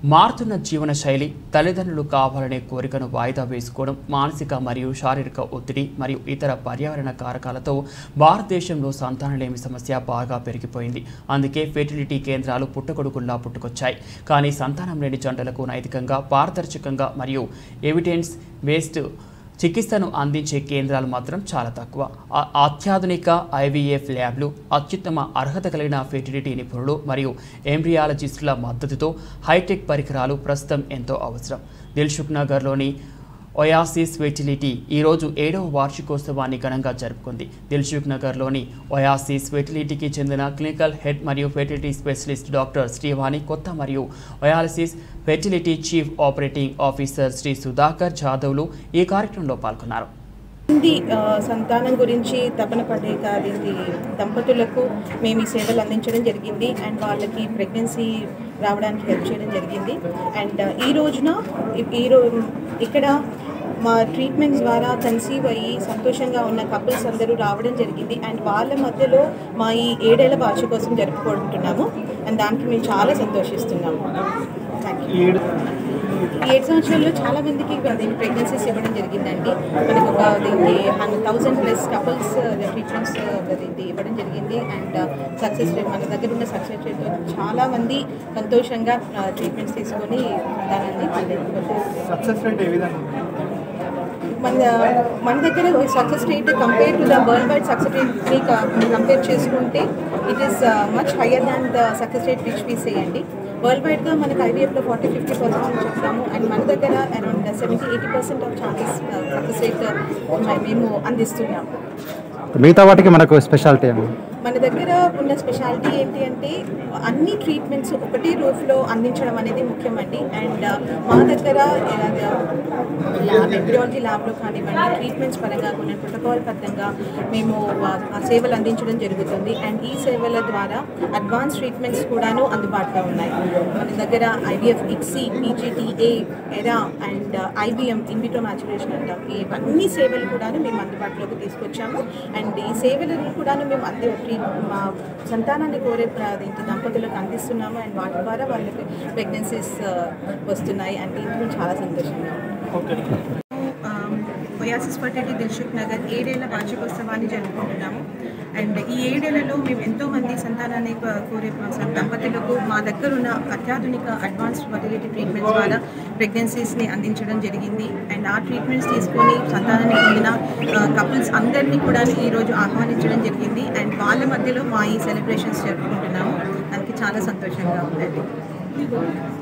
మారుతున్న జీవన శైలి తల్లిదండ్రులు కావాలనే కోరికను వాయిదా వేసుకోవడం మానసిక మరియు శారీరక ఒత్తిడి మరియు ఇతర పర్యావరణ కారకాలతో భారతదేశంలో సంతానలేమి సమస్య బాగా పెరిగిపోయింది అందుకే ఫెర్టిలిటీ కేంద్రాలు పుట్టగొడుగుల్లా పుట్టుకొచ్చాయి కానీ సంతానం లేని జంటలకు నైతికంగా పారదర్శకంగా మరియు ఎవిడెన్స్ బేస్డ్ చికిత్సను అందించే కేంద్రాలు మాత్రం చాలా తక్కువ ఆ- అత్యాధునిక ఐవీఎఫ్ ల్యాబ్లు అత్యుత్తమ అర్హత కలిగిన ఫెర్టిలిటీ నిపుణులు మరియు ఎంబ్రియాలజిస్టుల మద్దతుతో హైటెక్ పరికరాలు ప్రస్తుతం ఎంతో అవసరం దిల్సుఖ్ నగర్లోని ఒయాసిస్ ఫెర్టిలిటీ ఈరోజు ఏడవ వార్షికోత్సవాన్ని ఘనంగా జరుపుకుంది దిల్సుఖ్ నగర్లోని ఒయాసిస్ ఫెర్టిలిటీకి చెందిన క్లినికల్ హెడ్ మరియు ఫెర్టిలిటీ స్పెషలిస్ట్ డాక్టర్ శ్రీవాణి కొత్త మరియు Oasis fertility chief operating officer Shri Sudhakar జాదవ్లు ఈ కార్యక్రమంలో పాల్గొన్నారు మంది ఆ, సంతానం గురించి తపన పడే కాదింది దంపతులకు మేము ఈ సేవలు అందించడం జరిగింది అండ్ వాళ్ళకి ప్రెగ్నెన్సీ రావడానికి హెల్ప్ చేయడం జరిగింది అండ్ ఈ రోజున ఈ- ఈ రో ఇక్కడ మా ట్రీట్మెంట్స్ ద్వారా కన్సీవ్ అయ్యి సంతోషంగా ఉన్న కపుల్స్ అందరూ రావడం జరిగింది అండ్ వాళ్ళ మధ్యలో మా ఈ ఏడేళ్ల భాష కోసం జరుపుకుంటున్నాము అండ్ దానికి మేము చాలా సంతోషిస్తున్నాము థ్యాంక్ యూ ఈ ఏడు సంవత్సరాల్లో చాలా మందికి దీని ప్రెగ్నెన్సీస్ ఇవ్వడం జరిగిందండి మనకు ఒక దీనికి థౌసండ్ ప్లస్ కపుల్స్ ట్రీట్మెంట్స్ దీనికి ఇవ్వడం జరిగింది అండ్ సక్సెస్ రేట్ మన దగ్గర ఉన్న సక్సెస్ రేట్ చాలా మంది సంతోషంగా ట్రీట్మెంట్స్ తీసుకొని దానాన్ని పొందారు. సక్సెస్ రేట్ ఏ విధంగా ఉంది? మన మన దగ్గర success rate compare to the world wide success రేట్ని కంపేర్ చేసుకుంటే it is much higher than the success rate which we say అండి వరల్డ్ వైడ్గా మనకి ఐవీఎఫ్లో ఫార్టీ ఫిఫ్టీ పర్సెంట్ చెప్తాము అండ్ మన దగ్గర around seventy eighty percent of chances success rate మేము అందిస్తున్నాము మిగతా వాటికి మనకు స్పెషాలిటీ ఏమో మన దగ్గర ఉన్న స్పెషాలిటీ ఏంటి అంటే అన్ని ట్రీట్మెంట్స్ ఒకటే రూఫ్లో అందించడం అనేది ముఖ్యమండి అండ్ మా దగ్గర ల్యాబ్ ఎంబ్రియాలజీ ల్యాబ్లో కానివ్వండి ట్రీట్మెంట్స్ పరంగా కొన్ని ప్రోటోకాల్ బద్ధంగా మేము ఆ- ఆ సేవలు అందించడం జరుగుతుంది అండ్ ఈ సేవల ద్వారా అడ్వాన్స్ ట్రీట్మెంట్స్ కూడాను అందుబాటులో ఉన్నాయి మన దగ్గర IVF ICSI PGTA ERA and IBM in vitro maturation అంటాం ఇవన్నీ సేవలు కూడాను మేము అందుబాటులోకి తీసుకొచ్చాము అండ్ ఈ సేవలను కూడాను మేము అంది ట్రీ- మా సంతానాన్ని కోరే ప్ర- దీనికి దంపతులకు అందిస్తున్నాము అండ్ వాటి ద్వారా వాళ్ళకి ప్రెగ్నెన్సీస్ వస్తున్నాయి అండ్ దీంట్లో చాలా సంతోషంగా ఉంది. ఒయాసిస్ ఫర్టిలిటీ దిల్సుఖ్ నగర్ ఏడేళ్ల వార్షికోత్సవాన్ని జరుపుకుంటున్నాము అండ్ ఈ ఏడేళ్లలో మేము ఎంతో మంది సంతానాన్ని కో- కోరే మా సం- దంపతులకు మా దగ్గర ఉన్న అత్యాధునిక అడ్వాన్స్డ్ ఫర్టిలిటీ ట్రీట్మెంట్స్ ద్వారా ప్రెగ్నెన్సీస్ని అందించడం జరిగింది అండ్ ఆ ట్రీట్మెంట్స్ తీసుకొని సంతానాన్ని పొందిన కపుల్స్ అందరినీ కూడా ఈరోజు ఆహ్వానించడం జరిగింది అండ్ వాళ్ళ మధ్యలో మా ఈ సెలబ్రేషన్స్ జరుపుకుంటున్నాము దానికి చాలా సంతోషంగా ఉందండి